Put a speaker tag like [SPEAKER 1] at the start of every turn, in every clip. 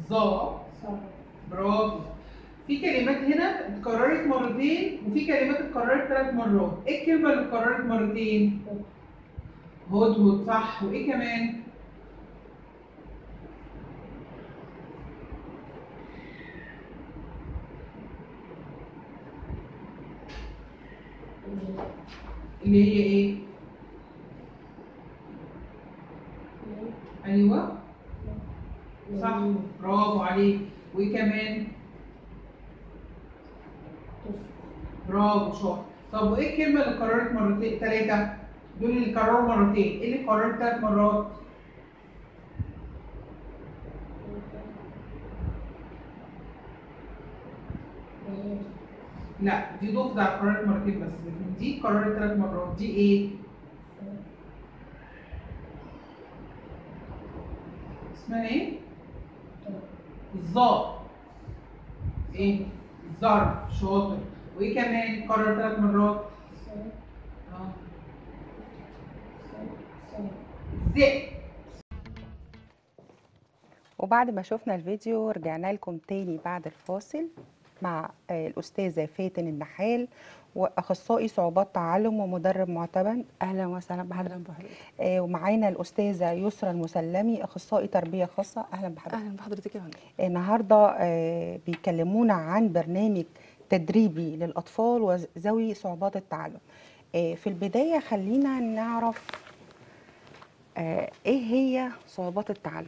[SPEAKER 1] ظا برافو في كلمات هنا اتكررت مرتين وفي كلمات اتكررت ثلاث مرات ايه الكلمه اللي اتكررت مرتين هدهد صح وايه كمان اللي هي ايه ايوه صح برافو عليك وايه كمان برافو شاطر طب وايه الكلمه اللي اتكررت مرتين ثلاثه دول اللي كرروا مرتين ايه اللي اتكررت ثلاث مرات لا دي ضفدع اتكررت مرتين بس لكن دي اتكررت ثلاث مرات دي ايه اسمها ايه الظا ايه الظرف شاطر وايه كمان اتكرر ثلاث مرات اه الذئب
[SPEAKER 2] وبعد ما شفنا الفيديو رجعنا لكم تاني بعد الفاصل مع آه، الأستاذة فاتن النحال وأخصائي صعوبات تعلم ومدرب معتمد أهلا وسهلا بحضرتك آه، ومعانا الأستاذة يسرى المسلمي أخصائي تربية خاصة أهلا بحضرتك
[SPEAKER 3] اهلا بحضرتك يا فندم
[SPEAKER 2] النهارده آه، بيكلمونا عن برنامج تدريبي للأطفال وذوي صعوبات التعلم آه، في البداية خلينا نعرف آه، إيه هي صعوبات التعلم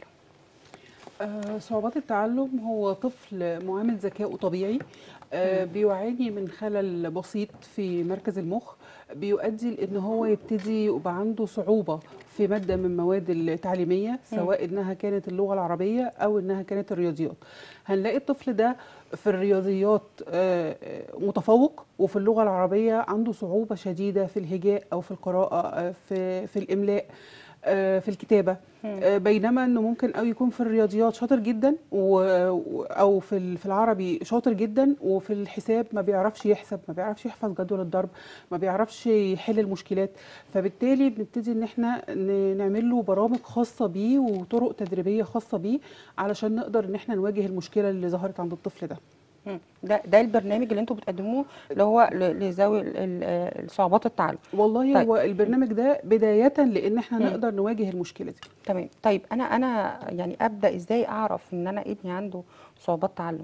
[SPEAKER 3] آه، صعوبات التعلم هو طفل معامل ذكائه طبيعي آه، بيعاني من خلل بسيط في مركز المخ بيؤدي لان هو يبتدي يبقى عنده صعوبه في ماده من المواد التعليميه سواء انها كانت اللغه العربيه او انها كانت الرياضيات هنلاقي الطفل ده في الرياضيات آه، آه، متفوق وفي اللغه العربيه عنده صعوبه شديده في الهجاء او في القراءه آه، في في الاملاء آه، في الكتابه آه، بينما انه ممكن او يكون في الرياضيات شاطر جدا و... و- او في ال- في العربي شاطر جدا وفي الحساب ما بيعرفش يحسب ما بيعرفش يحفظ جدول الضرب ما بيعرفش يحل المشكلات فبالتالي بنبتدي ان احنا ن- نعمل له برامج خاصه بيه وطرق تدريبيه خاصه بيه علشان نقدر ان احنا نواجه المشكله اللي ظهرت عند الطفل ده
[SPEAKER 2] مم. ده ده البرنامج اللي انتوا بتقدموه اللي هو ل- لذوي ال- ال- آه، صعوبات التعلم
[SPEAKER 3] والله
[SPEAKER 2] طيب.
[SPEAKER 3] هو البرنامج ده بدايه لان احنا
[SPEAKER 2] مم.
[SPEAKER 3] نقدر نواجه المشكله دي
[SPEAKER 2] تمام طيب انا انا يعني ابدا ازاي اعرف ان انا ابني عنده صعوبات تعلم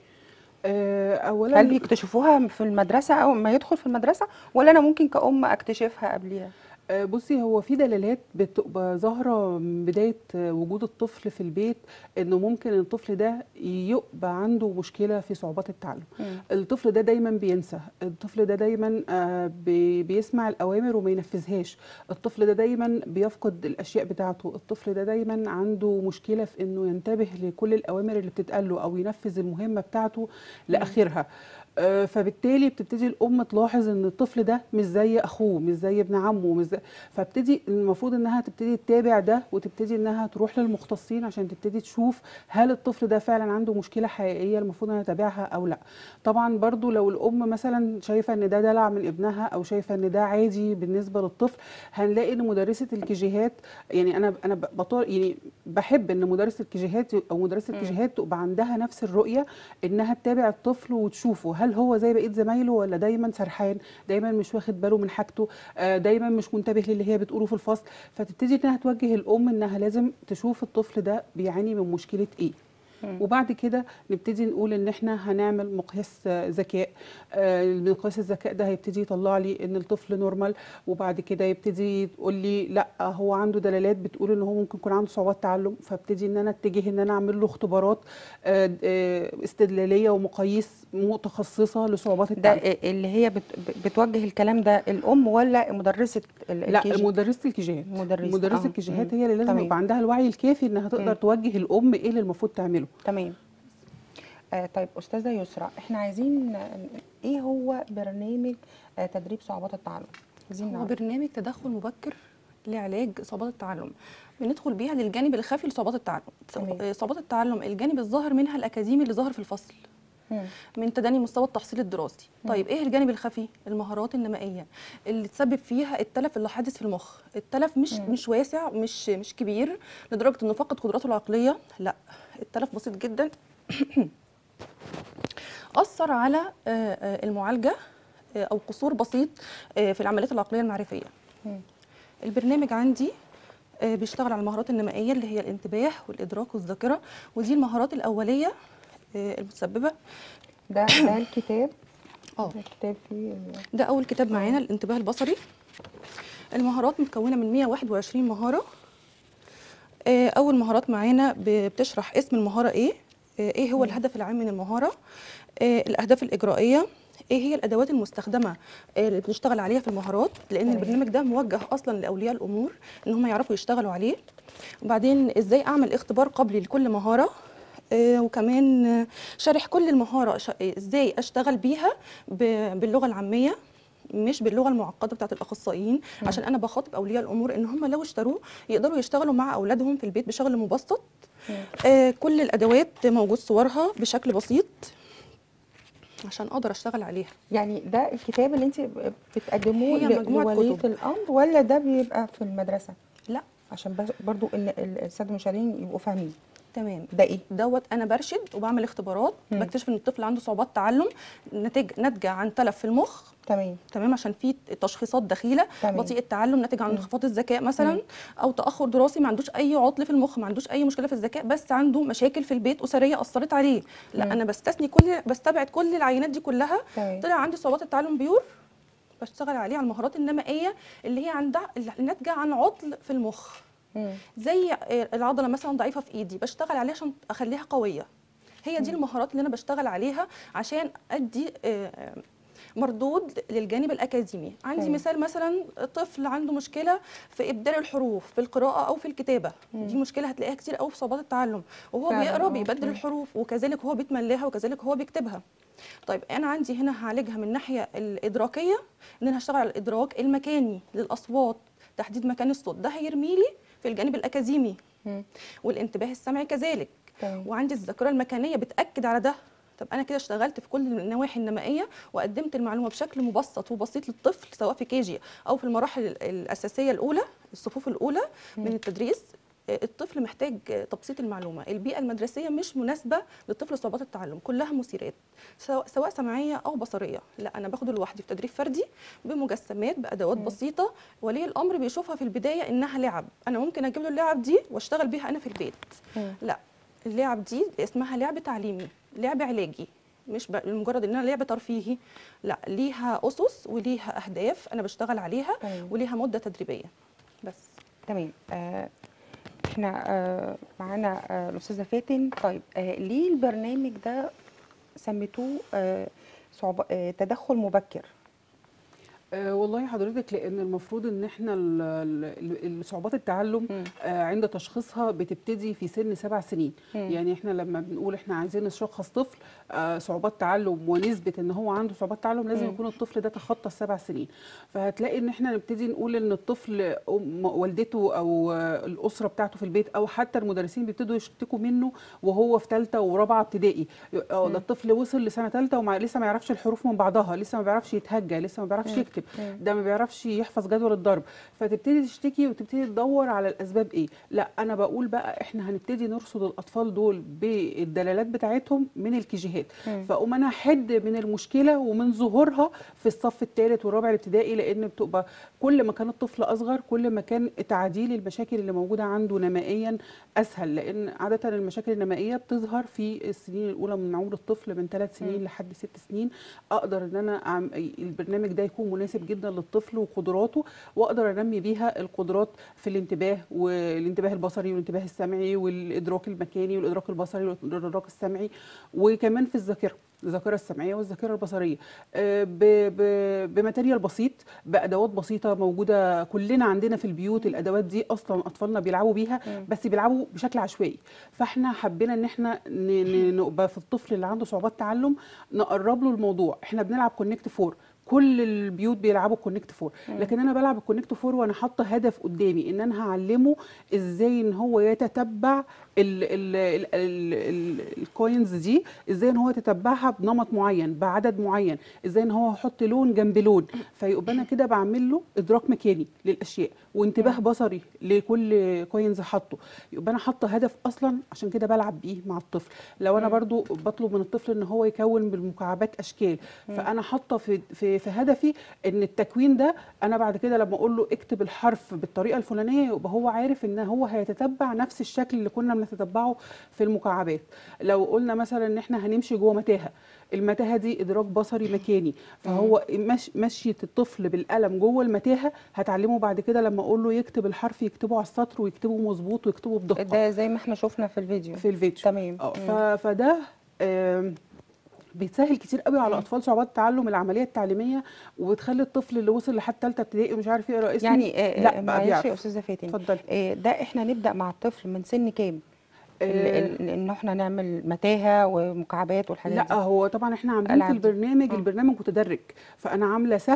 [SPEAKER 3] آه، اولا
[SPEAKER 2] هل بيكتشفوها في المدرسه او ما يدخل في المدرسه ولا انا ممكن كأم اكتشفها قبليها
[SPEAKER 3] آه، بصي هو في دلالات بتبقى ظاهرة من بداية آه، وجود الطفل في البيت انه ممكن الطفل ده يبقى عنده مشكلة في صعوبات التعلم
[SPEAKER 2] مم.
[SPEAKER 3] الطفل ده دايما بينسى الطفل ده دايما آه، بي- بيسمع الأوامر وما ينفذهاش الطفل ده دايما بيفقد الأشياء بتاعته الطفل ده دايما عنده مشكلة في انه ينتبه لكل الأوامر اللي بتتقال له أو ينفذ المهمة بتاعته لآخرها آه، فبالتالي بتبتدي الام تلاحظ ان الطفل ده مش زي اخوه مش زي ابن عمه مش زي فبتدي المفروض انها تبتدي تتابع ده وتبتدي انها تروح للمختصين عشان تبتدي تشوف هل الطفل ده فعلا عنده مشكله حقيقيه المفروض انها تتابعها او لا طبعا برضو لو الام مثلا شايفه ان ده دلع من ابنها او شايفه ان ده عادي بالنسبه للطفل هنلاقي ان مدرسه الكيجيهات يعني انا انا بطور يعني بحب ان مدرسه الكيجيهات او مدرسه الكيجيهات تبقى عندها نفس الرؤيه انها تتابع الطفل وتشوفه هل هو زي بقيه زمايله ولا دايما سرحان دايما مش واخد باله من حاجته آه، دايما مش منتبه للي هي بتقوله في الفصل فتبتدي انها توجه الام انها لازم تشوف الطفل ده بيعاني من مشكله ايه وبعد كده نبتدي نقول ان احنا هنعمل مقياس آه، ذكاء آه، مقياس الذكاء ده هيبتدي يطلع لي ان الطفل نورمال وبعد كده يبتدي تقول لي لا هو عنده دلالات بتقول ان هو ممكن يكون عنده صعوبات تعلم فابتدي ان انا اتجه ان انا اعمل له اختبارات آه، آه، استدلاليه ومقاييس متخصصه لصعوبات
[SPEAKER 2] ده
[SPEAKER 3] التعلم
[SPEAKER 2] اللي هي بت بتوجه الكلام ده الام ولا مدرسه ال-
[SPEAKER 3] لا
[SPEAKER 2] الكي جي؟
[SPEAKER 3] مدرسه الكيجيهات
[SPEAKER 2] مدرسة،
[SPEAKER 3] مدرسه
[SPEAKER 2] آه.
[SPEAKER 3] الكيجيهات
[SPEAKER 2] مم.
[SPEAKER 3] هي اللي لازم
[SPEAKER 2] تمام.
[SPEAKER 3] يبقى عندها الوعي الكافي انها تقدر
[SPEAKER 2] مم.
[SPEAKER 3] توجه الام ايه اللي المفروض تعمله
[SPEAKER 2] تمام آه طيب استاذه يسرا احنا عايزين آه، ايه هو برنامج آه تدريب صعوبات التعلم عايزين
[SPEAKER 4] هو
[SPEAKER 2] نعرف
[SPEAKER 4] برنامج تدخل مبكر لعلاج صعوبات التعلم بندخل بيها للجانب الخفي لصعوبات التعلم
[SPEAKER 2] تمام.
[SPEAKER 4] صعوبات التعلم الجانب الظاهر منها الاكاديمي اللي ظاهر في الفصل
[SPEAKER 2] مم.
[SPEAKER 4] من تدني مستوى التحصيل الدراسي طيب ايه الجانب الخفي المهارات النمائيه اللي تسبب فيها التلف اللي حادث في المخ التلف مش مش واسع مش مش كبير لدرجه انه فقد قدراته العقليه لا التلف بسيط جدا اثر على آه، آه، المعالجه آه، او قصور بسيط آه، في العمليات العقليه المعرفيه
[SPEAKER 2] مم.
[SPEAKER 4] البرنامج عندي آه، بيشتغل على المهارات النمائيه اللي هي الانتباه والادراك والذاكره ودي المهارات الاوليه آه، المتسببه
[SPEAKER 2] ده ده الكتاب
[SPEAKER 4] اه
[SPEAKER 2] الكتاب فيه ال-
[SPEAKER 4] ده اول كتاب معانا الانتباه البصري المهارات متكونه من 121 مهاره آه، اول مهارات معانا ب- بتشرح اسم المهاره ايه آه، ايه هو الهدف العام من المهاره آه، الاهداف الاجرائيه ايه هي الادوات المستخدمه آه، اللي بنشتغل عليها في المهارات لان
[SPEAKER 2] تمام.
[SPEAKER 4] البرنامج ده موجه اصلا لاولياء الامور ان هم يعرفوا يشتغلوا عليه وبعدين ازاي اعمل اختبار قبلي لكل مهاره آه، وكمان آه، شارح كل المهاره ش- آه، ازاي اشتغل بيها ب- باللغه العاميه مش باللغه المعقده بتاعت الاخصائيين عشان انا بخاطب اولياء الامور ان هم لو اشتروه يقدروا يشتغلوا مع اولادهم في البيت بشغل مبسط آه كل الادوات موجود صورها بشكل بسيط عشان اقدر اشتغل عليها
[SPEAKER 2] يعني ده الكتاب اللي انت بتقدموه
[SPEAKER 4] هي
[SPEAKER 2] ل-
[SPEAKER 4] مجموعة
[SPEAKER 2] لولية
[SPEAKER 4] كتب.
[SPEAKER 2] الامر ولا ده بيبقى في المدرسه
[SPEAKER 4] لا
[SPEAKER 2] عشان بس- برضو ان ال- الساده المشاهدين يبقوا فاهمين
[SPEAKER 4] تمام
[SPEAKER 2] ده ايه
[SPEAKER 4] دوت انا برشد وبعمل اختبارات
[SPEAKER 2] مم.
[SPEAKER 4] بكتشف ان الطفل عنده صعوبات تعلم ناتج ناتجه عن تلف في المخ
[SPEAKER 2] تمام
[SPEAKER 4] تمام عشان في تشخيصات دخيله
[SPEAKER 2] تمام.
[SPEAKER 4] بطيء التعلم ناتج عن انخفاض الذكاء مثلا او تاخر دراسي ما عندوش اي عطل في المخ ما عندوش اي مشكله في الذكاء بس عنده مشاكل في البيت اسريه اثرت عليه لا
[SPEAKER 2] مم.
[SPEAKER 4] انا بستثني كل بستبعد كل العينات دي كلها
[SPEAKER 2] تمام
[SPEAKER 4] طلع عندي صعوبات التعلم بيور بشتغل عليه على المهارات النمائيه اللي هي عندها اللي ناتجه عن عطل في المخ
[SPEAKER 2] مم.
[SPEAKER 4] زي آه، العضله مثلا ضعيفه في ايدي بشتغل عليها عشان اخليها قويه هي دي المهارات اللي انا بشتغل عليها عشان ادي آه، مردود للجانب الاكاديمي عندي
[SPEAKER 2] تمام.
[SPEAKER 4] مثال مثلا طفل عنده مشكله في ابدال الحروف في القراءه او في الكتابه دي مشكله هتلاقيها كتير قوي في صعوبات التعلم وهو
[SPEAKER 2] فعلاً،
[SPEAKER 4] بيقرا
[SPEAKER 2] آه.
[SPEAKER 4] بيبدل
[SPEAKER 2] مم.
[SPEAKER 4] الحروف وكذلك هو بيتملاها وكذلك هو بيكتبها طيب انا عندي هنا هعالجها من الناحيه الادراكيه ان انا هشتغل على الادراك المكاني للاصوات تحديد مكان الصوت ده هيرمي لي في الجانب الاكاديمي
[SPEAKER 2] مم.
[SPEAKER 4] والانتباه السمعي كذلك
[SPEAKER 2] تمام
[SPEAKER 4] وعندي الذاكره المكانيه بتاكد على ده طب انا كده اشتغلت في كل النواحي النمائيه وقدمت المعلومه بشكل مبسط وبسيط للطفل سواء في كيجي او في المراحل ال- الاساسيه الاولى الصفوف الاولى من التدريس آه، الطفل محتاج آه، تبسيط المعلومه البيئه المدرسيه مش مناسبه للطفل صعوبات التعلم كلها مثيرات سواء سواء سمعيه او بصريه لا انا باخده لوحدي في تدريب فردي بمجسمات بادوات بسيطه ولي الامر بيشوفها في البدايه انها لعب انا ممكن اجيب له اللعب دي واشتغل بيها انا في البيت
[SPEAKER 2] مم.
[SPEAKER 4] لا اللعب دي اسمها لعب تعليمي لعب علاجي مش ب- مجرد انها لعبه ترفيهي لا ليها اسس وليها اهداف انا بشتغل عليها
[SPEAKER 2] تمام.
[SPEAKER 4] وليها مده تدريبيه بس
[SPEAKER 2] تمام آه احنا آه معانا آه الاستاذه فاتن طيب آه ليه البرنامج ده سميتوه آه صعوبة آه تدخل مبكر
[SPEAKER 3] آه والله حضرتك لان المفروض ان احنا ال- ال- ال- صعوبات التعلم
[SPEAKER 2] مم.
[SPEAKER 3] آه عند تشخيصها بتبتدي في سن سبع سنين
[SPEAKER 2] مم.
[SPEAKER 3] يعني احنا لما بنقول احنا عايزين نشخص طفل آه صعوبات تعلم ونثبت ان هو عنده صعوبات تعلم لازم
[SPEAKER 2] مم.
[SPEAKER 3] يكون الطفل ده تخطى السبع سنين فهتلاقي ان احنا نبتدي نقول ان الطفل أم والدته او آه الاسره بتاعته في البيت او حتى المدرسين بيبتدوا يشتكوا منه وهو في ثالثه ورابعه ابتدائي اه ده الطفل وصل لسنه ثالثه ولسه ما يعرفش الحروف من بعضها لسه ما بيعرفش يتهجى لسه ما بيعرفش يكتب
[SPEAKER 2] مم.
[SPEAKER 3] ده ما بيعرفش يحفظ جدول الضرب فتبتدي تشتكي وتبتدي تدور على الاسباب ايه لا انا بقول بقى احنا هنبتدي نرصد الاطفال دول بالدلالات بتاعتهم من الكيجيهات
[SPEAKER 2] مم.
[SPEAKER 3] فاقوم انا احد من المشكله ومن ظهورها في الصف الثالث والرابع الابتدائي لان بتبقى كل ما كان الطفل اصغر كل ما كان تعديل المشاكل اللي موجوده عنده نمائيا اسهل لان عاده المشاكل النمائيه بتظهر في السنين الاولى من عمر الطفل من ثلاث سنين
[SPEAKER 2] مم.
[SPEAKER 3] لحد ست سنين اقدر ان انا أعم... البرنامج ده يكون مناسب جدا للطفل وقدراته واقدر انمي بيها القدرات في الانتباه والانتباه البصري والانتباه السمعي والادراك المكاني والادراك البصري والادراك السمعي وكمان في الذاكره الذاكره السمعيه والذاكره البصريه آه، ب- ب- بماتيريال بسيط بادوات بسيطه موجوده كلنا عندنا في البيوت الادوات دي اصلا اطفالنا بيلعبوا بيها
[SPEAKER 2] مم.
[SPEAKER 3] بس بيلعبوا بشكل عشوائي فاحنا حبينا ان احنا ن- ن- نبقى في الطفل اللي عنده صعوبات تعلم نقرب له الموضوع احنا بنلعب كونكت فور كل البيوت بيلعبوا كونكت فور لكن انا بلعب الكونكت فور وانا حاطه هدف قدامي ان انا هعلمه ازاي ان هو يتتبع الكوينز دي ازاي ان هو يتتبعها بنمط معين بعدد معين ازاي ان هو يحط لون جنب لون فيبقى انا كده بعمل له ادراك مكاني للاشياء وانتباه بصري لكل كوينز حاطه يبقى انا حاطه هدف اصلا عشان كده بلعب بيه مع الطفل لو انا برضو بطلب من الطفل ان هو يكون بالمكعبات اشكال فانا حاطه في في في هدفي ان التكوين ده انا بعد كده لما اقول له اكتب الحرف بالطريقه الفلانيه يبقى هو عارف ان هو هيتتبع نفس الشكل اللي كنا بنتتبعه في المكعبات لو قلنا مثلا ان احنا هنمشي جوه متاهه المتاهه دي ادراك بصري مكاني فهو مش مشيه الطفل بالقلم جوه المتاهه هتعلمه بعد كده لما اقول له يكتب الحرف يكتبه على السطر ويكتبه مظبوط ويكتبه بدقه
[SPEAKER 2] ده زي ما احنا شفنا في الفيديو
[SPEAKER 3] في الفيديو
[SPEAKER 2] تمام
[SPEAKER 3] اه
[SPEAKER 2] مم.
[SPEAKER 3] ف- فده آم، بيتسهل كتير قوي على اطفال صعوبات التعلم العمليه التعليميه وبتخلي الطفل اللي وصل لحد ثالثه ابتدائي ومش عارف يقرا اسمه
[SPEAKER 2] يعني آه،
[SPEAKER 3] لا
[SPEAKER 2] آه،
[SPEAKER 3] بقى
[SPEAKER 2] معلش
[SPEAKER 3] بيعرف
[SPEAKER 2] يا استاذه فاتن
[SPEAKER 3] اتفضلي
[SPEAKER 2] آه، ده احنا نبدا مع الطفل من سن كام ال-
[SPEAKER 3] آه،
[SPEAKER 2] ال- ان احنا نعمل متاهه ومكعبات والحاجات
[SPEAKER 3] لا
[SPEAKER 2] دي
[SPEAKER 3] هو طبعا احنا عاملين في
[SPEAKER 2] ألعاب دي.
[SPEAKER 3] البرنامج
[SPEAKER 2] آه.
[SPEAKER 3] البرنامج متدرج فانا عامله سهل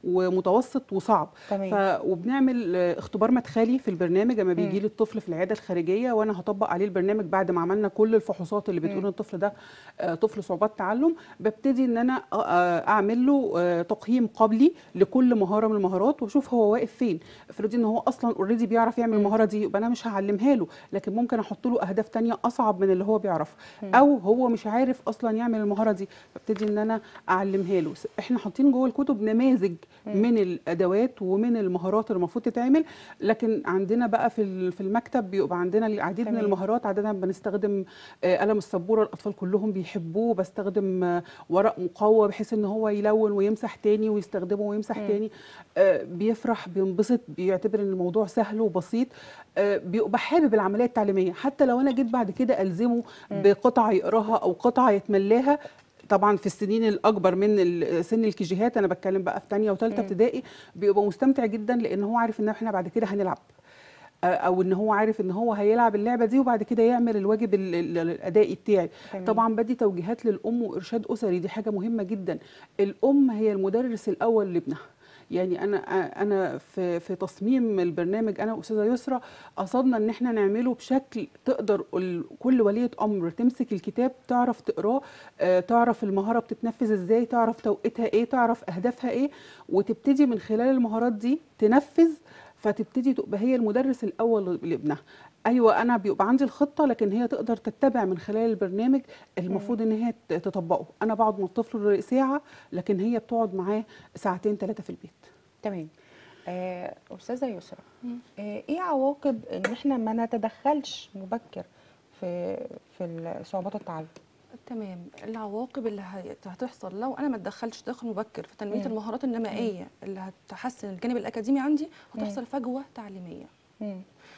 [SPEAKER 3] ومتوسط وصعب
[SPEAKER 2] تمام
[SPEAKER 3] ف... وبنعمل آه، اختبار مدخلي في البرنامج لما بيجي لي الطفل في العياده الخارجيه وانا هطبق عليه البرنامج بعد ما عملنا كل الفحوصات اللي بتقول ان الطفل ده آه، طفل صعوبات تعلم ببتدي ان انا آه، آه، اعمل له آه، تقييم قبلي لكل مهاره من المهارات واشوف هو واقف فين افرضي ان هو اصلا اوريدي بيعرف يعمل المهاره دي يبقى انا مش هعلمها له لكن ممكن احط له اهداف تانية اصعب من اللي هو بيعرفها او هو مش عارف اصلا يعمل المهاره دي فابتدي ان انا اعلمها له احنا حاطين جوه الكتب نماذج من الادوات ومن المهارات اللي المفروض تتعمل لكن عندنا بقى في ال- في المكتب بيبقى عندنا العديد من
[SPEAKER 2] تمام.
[SPEAKER 3] المهارات عاده بنستخدم آه، قلم السبوره الاطفال كلهم بيحبوه بستخدم آه، ورق مقوى بحيث ان هو يلون ويمسح تاني ويستخدمه ويمسح تاني آه، بيفرح بينبسط بيعتبر ان الموضوع سهل وبسيط آه، بيبقى حابب العمليه التعليميه حتى لو انا جيت بعد كده الزمه بقطعه يقراها او قطعه يتملاها طبعا في السنين الاكبر من ال- سن الكيجيهات انا بتكلم بقى في ثانيه وثالثه ابتدائي بيبقى مستمتع جدا لان هو عارف ان احنا بعد كده هنلعب آه، او ان هو عارف ان هو هيلعب اللعبه دي وبعد كده يعمل الواجب ال- ال- الادائي بتاعي
[SPEAKER 2] تمام.
[SPEAKER 3] طبعا بدي توجيهات للام وارشاد اسري دي حاجه مهمه جدا الام هي المدرس الاول لابنها يعني انا انا في في تصميم البرنامج انا واستاذه يسرا قصدنا ان احنا نعمله بشكل تقدر ال- كل وليه امر تمسك الكتاب تعرف تقراه آه، تعرف المهاره بتتنفذ ازاي تعرف توقيتها ايه تعرف اهدافها ايه وتبتدي من خلال المهارات دي تنفذ فتبتدي تبقى هي المدرس الاول لابنها ايوه انا بيبقى عندي الخطه لكن هي تقدر تتبع من خلال البرنامج المفروض ان هي ت- تطبقه انا بقعد مع الطفل ساعه لكن هي بتقعد معاه ساعتين ثلاثه في البيت
[SPEAKER 2] تمام آه، استاذه يسرا آه، ايه عواقب ان احنا ما نتدخلش مبكر في في صعوبات التعلم
[SPEAKER 4] تمام العواقب اللي هي- هتحصل لو انا ما اتدخلتش تدخل مبكر في تنميه
[SPEAKER 2] مم.
[SPEAKER 4] المهارات النمائيه اللي هتحسن الجانب الاكاديمي عندي هتحصل فجوه تعليميه
[SPEAKER 2] مم.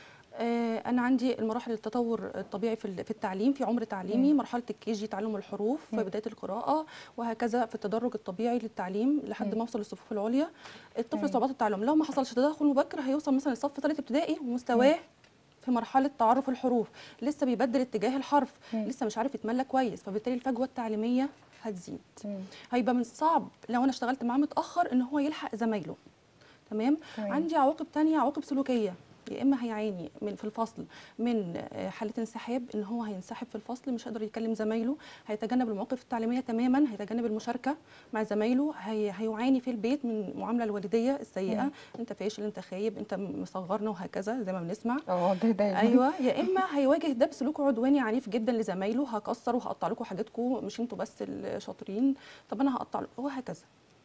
[SPEAKER 4] آه، انا عندي المراحل التطور الطبيعي في ال- في التعليم في عمر تعليمي مرحله الكيجي تعلم الحروف
[SPEAKER 2] مم.
[SPEAKER 4] بدايه القراءه وهكذا في التدرج الطبيعي للتعليم لحد
[SPEAKER 2] مم.
[SPEAKER 4] ما اوصل للصفوف العليا الطفل
[SPEAKER 2] مم.
[SPEAKER 4] صعوبات التعلم لو ما حصلش تدخل مبكر هيوصل مثلا لصف ثالث ابتدائي ومستواه في مرحله تعرف الحروف لسه بيبدل اتجاه الحرف
[SPEAKER 2] مم.
[SPEAKER 4] لسه مش عارف يتملى كويس فبالتالي الفجوه التعليميه هتزيد
[SPEAKER 2] مم.
[SPEAKER 4] هيبقى من الصعب لو انا اشتغلت معاه متاخر ان هو يلحق زمايله تمام
[SPEAKER 2] تمام.
[SPEAKER 4] عندي عواقب تانية عواقب سلوكيه يا اما هيعاني من في الفصل من آه، حاله انسحاب ان هو هينسحب في الفصل مش هيقدر يكلم زمايله هيتجنب المواقف التعليميه تماما هيتجنب المشاركه مع زمايله هي هيعاني في البيت من المعامله الوالديه السيئه
[SPEAKER 2] مم.
[SPEAKER 4] انت فاشل انت خايب انت مصغرنا وهكذا زي ما بنسمع
[SPEAKER 2] اه ده ده
[SPEAKER 4] ايوه يا اما هيواجه ده بسلوك عدواني عنيف جدا لزمايله هكسر وهقطع لكم حاجاتكم مش انتوا بس الشاطرين طب انا هقطع لكم وهكذا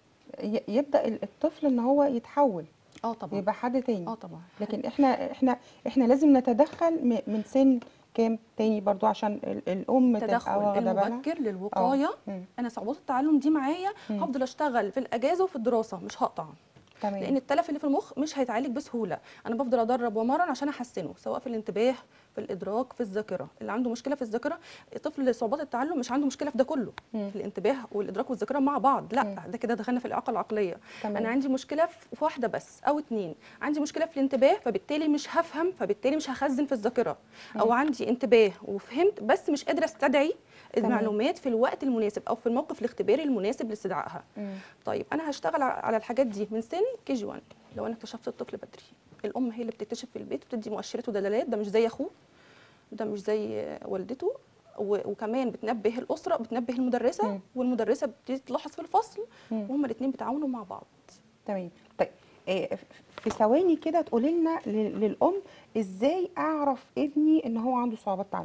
[SPEAKER 2] ي- يبدا ال- الطفل ان هو يتحول
[SPEAKER 4] اه طبعا
[SPEAKER 2] يبقى حد تاني
[SPEAKER 4] اه طبعا
[SPEAKER 2] لكن احنا احنا احنا لازم نتدخل م- من سن كام تاني برضو عشان ال- الام تبقى
[SPEAKER 4] التدخل
[SPEAKER 2] واخده بالها
[SPEAKER 4] المبكر للوقايه
[SPEAKER 2] مم.
[SPEAKER 4] انا صعوبات التعلم دي معايا
[SPEAKER 2] مم.
[SPEAKER 4] هفضل اشتغل في الاجازه وفي الدراسه مش هقطع لان
[SPEAKER 2] تمام
[SPEAKER 4] التلف اللي في المخ مش هيتعالج بسهوله انا بفضل ادرب وامرن عشان احسنه سواء في الانتباه في الادراك في الذاكره اللي عنده مشكله في الذاكره طفل صعوبات التعلم مش عنده مشكله في ده كله
[SPEAKER 2] مم.
[SPEAKER 4] في الانتباه والادراك والذاكره مع بعض لا
[SPEAKER 2] مم.
[SPEAKER 4] ده كده دخلنا في الاعاقه العقليه
[SPEAKER 2] تمام.
[SPEAKER 4] انا عندي مشكله في في واحده بس او اتنين عندي مشكله في الانتباه فبالتالي مش هفهم فبالتالي مش هخزن في الذاكره او عندي انتباه وفهمت بس مش قادره استدعي المعلومات في الوقت المناسب او في الموقف الاختباري المناسب لاستدعائها
[SPEAKER 2] مم.
[SPEAKER 4] طيب انا هشتغل ع- على الحاجات دي من سن كي جي 1 لو انا اكتشفت الطفل بدري الام هي اللي بتكتشف في البيت وبتدي مؤشرات ودلالات ده مش زي اخوه ده مش زي والدته و- وكمان بتنبه الاسره بتنبه المدرسه
[SPEAKER 2] مم.
[SPEAKER 4] والمدرسه بتبتدي تلاحظ في الفصل
[SPEAKER 2] مم.
[SPEAKER 4] وهما الاثنين بيتعاونوا مع بعض
[SPEAKER 2] تمام طيب آه، في ثواني كده تقولي لنا لل- للام ازاي اعرف ابني ان هو عنده صعوبات تعلم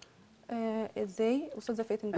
[SPEAKER 4] آه ازاي استاذه فاتن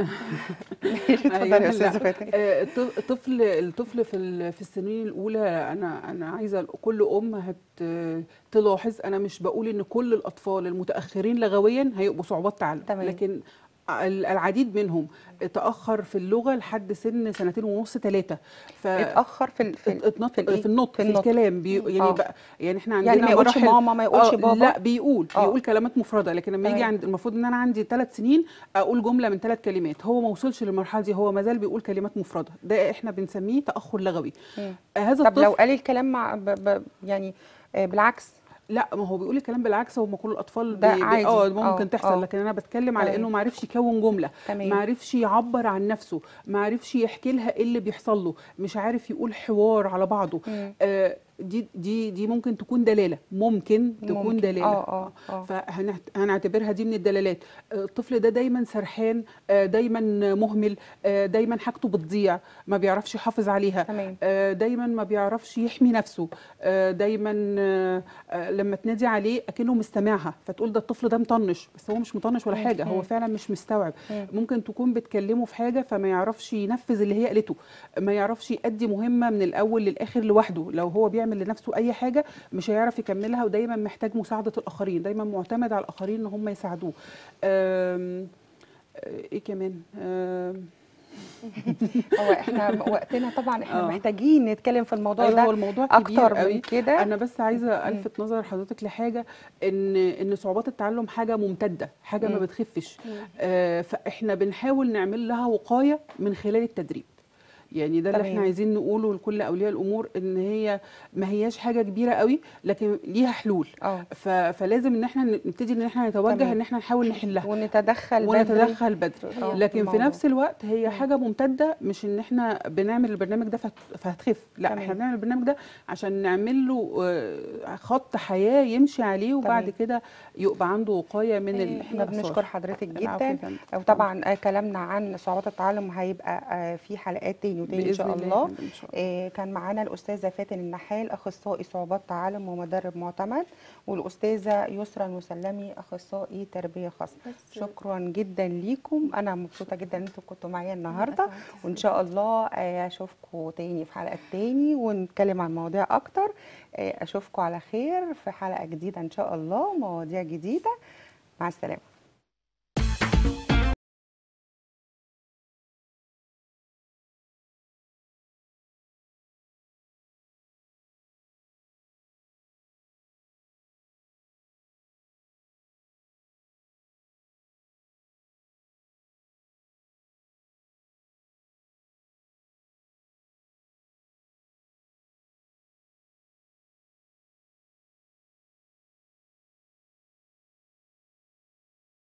[SPEAKER 2] اتفضلي يا
[SPEAKER 3] لا.
[SPEAKER 2] استاذه فاتن
[SPEAKER 3] آه، الط- الطفل الطفل في ال- في السنين الاولى انا انا عايزه كل ام هت تلاحظ انا مش بقول ان كل الاطفال المتاخرين لغويا هيبقوا صعوبات تعلم
[SPEAKER 2] تمام.
[SPEAKER 3] لكن ال- العديد منهم تاخر في اللغه لحد سن سنتين ونص ثلاثه ف
[SPEAKER 2] اتاخر في ال- في ال-
[SPEAKER 3] اتنط-
[SPEAKER 2] في الإيه؟
[SPEAKER 3] في النطق في,
[SPEAKER 2] النطق.
[SPEAKER 3] الكلام بي يعني
[SPEAKER 2] آه.
[SPEAKER 3] بقى يعني احنا عندنا
[SPEAKER 2] يعني ما يقولش
[SPEAKER 3] مراحل
[SPEAKER 2] ماما ما يقولش
[SPEAKER 3] آه،
[SPEAKER 2] بابا
[SPEAKER 3] لا بيقول
[SPEAKER 2] آه.
[SPEAKER 3] بيقول كلمات مفرده لكن لما يجي
[SPEAKER 2] تمام.
[SPEAKER 3] عند المفروض ان انا عندي ثلاث سنين اقول جمله من ثلاث كلمات هو ما وصلش للمرحله دي هو ما زال بيقول كلمات مفرده ده احنا بنسميه تاخر لغوي
[SPEAKER 2] مم.
[SPEAKER 3] آه، هذا
[SPEAKER 2] طب لو
[SPEAKER 3] الطفل
[SPEAKER 2] قال الكلام مع ب ب يعني آه، بالعكس
[SPEAKER 3] لا ما هو بيقول الكلام بالعكس هم كل الاطفال
[SPEAKER 2] ده
[SPEAKER 3] بي- بي-
[SPEAKER 2] عادي.
[SPEAKER 3] اه
[SPEAKER 2] آه،
[SPEAKER 3] ممكن تحصل
[SPEAKER 2] آه.
[SPEAKER 3] لكن انا بتكلم على
[SPEAKER 2] تمام.
[SPEAKER 3] انه ما عرفش يكون جمله
[SPEAKER 2] تمام.
[SPEAKER 3] ما عرفش يعبر عن نفسه ما عرفش يحكي لها ايه اللي بيحصل له مش عارف يقول حوار على بعضه
[SPEAKER 2] مم.
[SPEAKER 3] آه دي دي دي ممكن تكون دلاله ممكن تكون
[SPEAKER 2] ممكن.
[SPEAKER 3] دلاله
[SPEAKER 2] اه اه اه
[SPEAKER 3] فهنعتبرها دي من الدلالات آه، الطفل ده دايما سرحان آه، دايما مهمل آه، دايما حاجته بتضيع ما بيعرفش يحافظ عليها
[SPEAKER 2] تمام.
[SPEAKER 3] آه، دايما ما بيعرفش يحمي نفسه آه، دايما آه، آه، لما تنادي عليه اكنه مستمعها فتقول ده الطفل ده مطنش بس هو مش مطنش ولا حاجه هو فعلا مش مستوعب
[SPEAKER 2] مم.
[SPEAKER 3] ممكن تكون بتكلمه في حاجه فما يعرفش ينفذ اللي هي قالته ما يعرفش يأدي مهمه من الاول للاخر لوحده لو هو بيعمل لنفسه اي حاجه مش هيعرف يكملها ودايما محتاج مساعده الاخرين دايما معتمد على الاخرين ان هم يساعدوه آم، آه، ايه كمان آم،
[SPEAKER 2] هو احنا وقتنا طبعا احنا
[SPEAKER 3] آه.
[SPEAKER 2] محتاجين نتكلم في الموضوع
[SPEAKER 3] أيوة
[SPEAKER 2] ده
[SPEAKER 3] هو الموضوع كبير
[SPEAKER 2] اكتر
[SPEAKER 3] قوي.
[SPEAKER 2] من كده
[SPEAKER 3] انا بس عايزه الفت نظر حضرتك لحاجه ان ان صعوبات التعلم حاجه ممتده حاجه ما
[SPEAKER 2] مم.
[SPEAKER 3] بتخفش آه فاحنا بنحاول نعمل لها وقايه من خلال التدريب يعني ده اللي
[SPEAKER 2] تمام.
[SPEAKER 3] احنا عايزين نقوله لكل اولياء الامور ان هي ما هياش حاجه كبيره قوي لكن ليها حلول
[SPEAKER 2] اه
[SPEAKER 3] ف... فلازم ان احنا نبتدي ان احنا نتوجه
[SPEAKER 2] تمام.
[SPEAKER 3] ان احنا نحاول نحلها
[SPEAKER 2] ونتدخل بدري
[SPEAKER 3] ونتدخل بدري
[SPEAKER 2] آه،
[SPEAKER 3] لكن في
[SPEAKER 2] الموضوع.
[SPEAKER 3] نفس الوقت هي حاجه ممتده مش ان احنا بنعمل البرنامج ده فهت- فهتخف لا
[SPEAKER 2] تمام.
[SPEAKER 3] احنا بنعمل البرنامج ده عشان نعمل له آه، خط حياه يمشي عليه وبعد
[SPEAKER 2] تمام.
[SPEAKER 3] كده يبقى عنده وقايه من
[SPEAKER 2] إيه، احنا
[SPEAKER 3] الآثار.
[SPEAKER 2] بنشكر حضرتك
[SPEAKER 3] العفو يا
[SPEAKER 2] جدا
[SPEAKER 3] فندم.
[SPEAKER 2] وطبعا آه، كلامنا عن صعوبات التعلم هيبقى آه، في حلقات تاني وتاني ان
[SPEAKER 3] بإذن
[SPEAKER 2] شاء
[SPEAKER 3] الله يا
[SPEAKER 2] الله
[SPEAKER 3] فندم، إن شاء الله.
[SPEAKER 2] آه، كان معانا الاستاذه فاتن النحال اخصائي صعوبات تعلم ومدرب معتمد والاستاذه يسرا المسلمي اخصائي تربيه خاصه شكرا جدا ليكم انا مبسوطه جدا ان انتم كنتوا معايا النهارده وان شاء الله آه، اشوفكم تاني في حلقات تاني ونتكلم عن مواضيع اكتر آه، اشوفكم على خير في حلقه جديده ان شاء الله مواضيع جديده مع السلامه